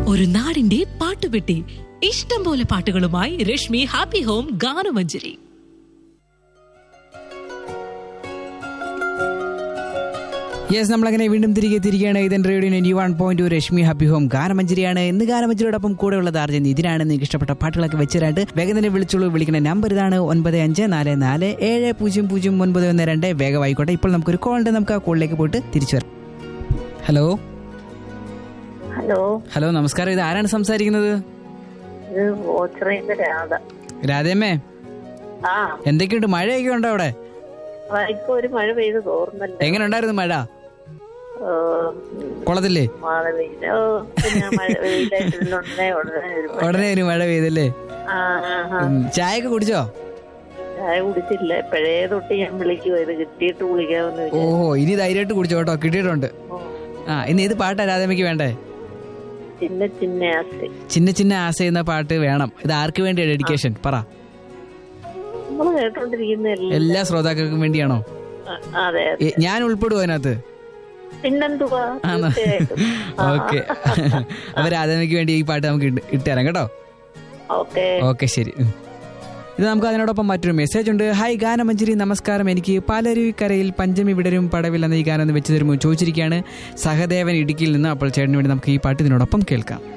ഒരു നാടിന്റെ പാട്ടുപെട്ടി ഇഷ്ടം പോലെ പാട്ടുകളുമായി രശ്മി ഹാപ്പി ഹോം ഗാനമഞ്ജരി യെസ് നമ്മളങ്ങനെ വീണ്ടും തിരികെ തിരികെയാണ് ഇതൻ radio ninety one point two Rashmi happy home ഗാനമഞ്ജരിയാണ് ഇന്ന് ഗാനമഞ്ജരിയോടൊപ്പം കൂടെ ഉള്ളത് ആർജൻ ഇതിനാണ് നിങ്ങൾക്ക് ഇഷ്ടപ്പെട്ട പാട്ടുകളൊക്കെ വെച്ചരാണ്ട് വേഗം തന്നെ വിളിച്ചോളൂ വിളിക്കുന്ന നമ്പർ ഇതാണ് ഒൻപത് അഞ്ച് നാല് നാല് ഏഴ് പൂജ്യം പൂജ്യം ഒൻപത് ഒന്ന് രണ്ട് വേഗമായിക്കോട്ടെ ഇപ്പോൾ നമുക്കൊരു കോൾ ഉണ്ട് നമുക്ക് ആ കോളിലേക്ക് പോയിട്ട് തിരിച്ചു വരാം ഹലോ ഹലോ ഹലോ നമസ്കാരം ഇത് ആരാണ് സംസാരിക്കുന്നത് ഇത് ഓച്ചറയിന്റെ രാധ രാധേമ്മേ ആ എന്തൊക്കെയുണ്ട് മഴയൊക്കെ ഉണ്ടോ അവിടെ ആ, ഇപ്പൊ ഒരു മഴ പെയ്ത് തോർന്നല്ലോ എങ്ങനെ ഉണ്ടായിരുന്നു മഴ ഓ, കുളത്തില്ലേ മഴ പെയ്ത് ഓ പിന്നെ മഴ പെയ്തായിട്ടുടനെ ഉടനെ ഒരു മഴ. ഉടനെ ഒരു മഴ പെയ്തല്ലേ ആ ആ, ആ. ഉം, ചായയൊക്കെ കുടിച്ചോ ചായ കുടിച്ചില്ല ഇപ്പോഴേ തൊട്ട് ഞാൻ വിളിക്കുവാ ഇത് കിട്ടിയിട്ട് വിളിക്കാമെന്ന് വിചാരിച്ചു ഓഹോ ഇനി ധൈര്യമായിട്ട് കുടിച്ചോ കേട്ടോ കിട്ടിയിട്ടുണ്ട് ഓ, ആ ഇന്ന് ഏത് പാട്ടാ രാധേമ്മയ്ക്ക് വേണ്ടേ ചിന്ന ചിന്ന ആസ്തി ചിന്ന ചിന്ന ആസ എന്ന പാട്ട് വേണം ഇത് ആർക്ക് വേണ്ടിയാണ് ഡെഡിക്കേഷൻ പറ നമ്മള് കേട്ടോണ്ടിരിക്കുന്നതല്ലേ എല്ലാ ശ്രോതാക്കൾക്കും വേണ്ടിയാണോ ആ, അതെ അതെ ഏ, ഞാൻ ഉൾപ്പെടുവോ അതിനകത്ത് പിന്നെന്തുവാ ആണോ തീർച്ചയായിട്ടും ആ, ഓക്കെ അപ്പൊ രാധേമ്മയ്ക്ക് വേണ്ടി ഈ പാട്ട് നമുക്ക് ഇട്ട് ഇട്ടുതരാം കേട്ടോ ഓക്കെ ഓക്കെ ശരി ഉം. ഇത് നമുക്ക് അതിനോടൊപ്പം മറ്റൊരു മെസ്സേജ് ഉണ്ട് ഹായ് ഗാനമഞ്ജരി നമസ്കാരം എനിക്ക് പാലരുവിക്കരയിൽ പഞ്ചമി വിടരും പടവിൽ എന്ന ഈ ഗാനം ഒന്ന് വെച്ച് തരുമോ ചോദിച്ചിരിക്കുകയാണ് സഹദേവൻ ഇടുക്കിയിൽ നിന്ന് അപ്പോൾ ചേട്ടന് വേണ്ടി നമുക്ക് ഈ പാട്ട് ഇതിനോടൊപ്പം കേൾക്കാം